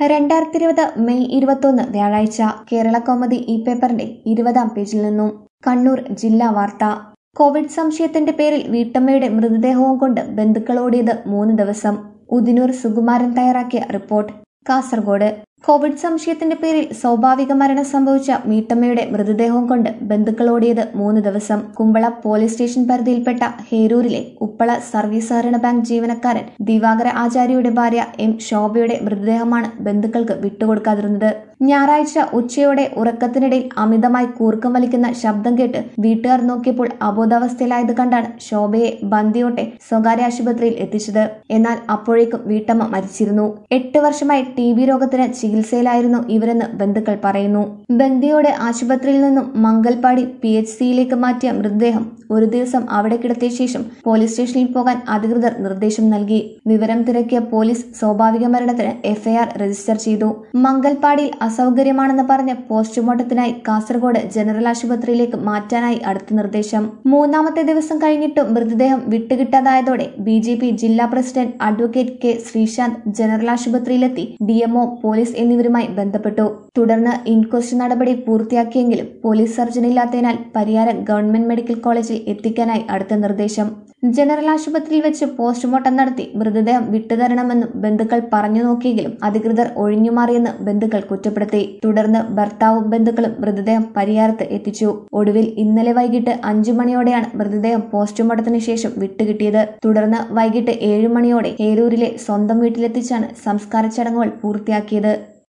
രണ്ടായിരത്തി ഇരുപത് മെയ് ഇരുപത്തൊന്ന് വ്യാഴാഴ്ച കേരള കൗമുദി ഈ പേപ്പറിന്റെ ഇരുപതാം പേജിൽ നിന്നും കണ്ണൂർ ജില്ലാ വാർത്ത കോവിഡ് സംശയത്തിന്റെ പേരിൽ വീട്ടമ്മയുടെ മൃതദേഹവും കൊണ്ട് ബന്ധുക്കളോടിയത് മൂന്ന് ദിവസം ഉദിനൂർ സുകുമാരൻ തയ്യാറാക്കിയ റിപ്പോർട്ട് കാസർഗോഡ് കോവിഡ് സംശയത്തിന്റെ പേരിൽ സ്വാഭാവിക മരണം സംഭവിച്ച വീട്ടമ്മയുടെ മൃതദേഹവും കൊണ്ട് ബന്ധുക്കളോടിയത് മൂന്ന് ദിവസം കുമ്പള പോലീസ് സ്റ്റേഷൻ പരിധിയിൽപ്പെട്ട ഹേരൂരിലെ ഉപ്പള സർവീസ് സഹകരണ ബാങ്ക് ജീവനക്കാരൻ ദിവാകര ആചാര്യയുടെ ഭാര്യ എം ശോഭയുടെ മൃതദേഹമാണ് ബന്ധുക്കൾക്ക് വിട്ടുകൊടുക്കാതിരുന്നത് ഞായറാഴ്ച ഉച്ചയോടെ ഉറക്കത്തിനിടയിൽ അമിതമായി കൂർക്കം വലിക്കുന്ന ശബ്ദം കേട്ട് വീട്ടുകാർ നോക്കിയപ്പോൾ അബോധാവസ്ഥയിലായത് കണ്ടാണ് ശോഭയെ ബന്ദിയോട്ടെ സ്വകാര്യ ആശുപത്രിയിൽ എത്തിച്ചത് എന്നാൽ അപ്പോഴേക്കും വീട്ടമ്മ മരിച്ചിരുന്നു എട്ട് വർഷമായി ടി ബി രോഗത്തിന് ചികിത്സയിലായിരുന്നു ഇവരെന്ന് ബന്ധുക്കൾ പറയുന്നു ബന്ദിയോടെ ആശുപത്രിയിൽ നിന്നും മംഗൽപാടി പി എച്ച് സിയിലേക്ക് മാറ്റിയ മൃതദേഹം ഒരു ദിവസം അവിടെ കിടത്തിയ ശേഷം പോലീസ് സ്റ്റേഷനിൽ പോകാൻ അധികൃതർ നിർദ്ദേശം നൽകി വിവരം തിരക്കിയ പോലീസ് സ്വാഭാവിക മരണത്തിന് എഫ്ഐആർ രജിസ്റ്റർ ചെയ്തു മംഗൽപാടിയിൽ അസൗകര്യമാണെന്ന് പറഞ്ഞ് പോസ്റ്റ്മോർട്ടത്തിനായി കാസർഗോഡ് ജനറൽ ആശുപത്രിയിലേക്ക് മാറ്റാനായി അടുത്ത നിർദ്ദേശം മൂന്നാമത്തെ ദിവസം കഴിഞ്ഞിട്ടും മൃതദേഹം വിട്ടുകിട്ടാതായതോടെ ബി ജെ പി ജില്ലാ president advocate K Sreesanth general ആശുപത്രിയിലെത്തി ഡിഎംഒ പോലീസ് എന്നിവരുമായി ബന്ധപ്പെട്ടു തുടർന്ന് ഇൻക്വസ്റ്റ് നടപടി പൂർത്തിയാക്കിയെങ്കിലും പോലീസ് സർജൻ ഇല്ലാത്തതിനാൽ പരിയാരം ഗവൺമെന്റ് മെഡിക്കൽ കോളേജിൽ എത്തിക്കാനായി അടുത്ത നിർദ്ദേശം ജനറൽ ആശുപത്രിയിൽ വെച്ച് പോസ്റ്റ്മോർട്ടം നടത്തി മൃതദേഹം വിട്ടുതരണമെന്നും ബന്ധുക്കൾ പറഞ്ഞു നോക്കിയെങ്കിലും അധികൃതർ ഒഴിഞ്ഞുമാറിയെന്ന് ബന്ധുക്കൾ കുറ്റപ്പെടുത്തി തുടർന്ന് ഭർത്താവും ബന്ധുക്കളും മൃതദേഹം പരിയാരത്ത് എത്തിച്ചു ഒടുവിൽ ഇന്നലെ വൈകിട്ട് അഞ്ചു മണിയോടെയാണ് മൃതദേഹം പോസ്റ്റ്മോർട്ടത്തിന് ശേഷം വിട്ടുകിട്ടിയത് തുടർന്ന് വൈകിട്ട് ഏഴു മണിയോടെ ഏരൂരിലെ സ്വന്തം വീട്ടിലെത്തിച്ചാണ് സംസ്കാര ചടങ്ങുകൾ പൂർത്തിയാക്കിയത്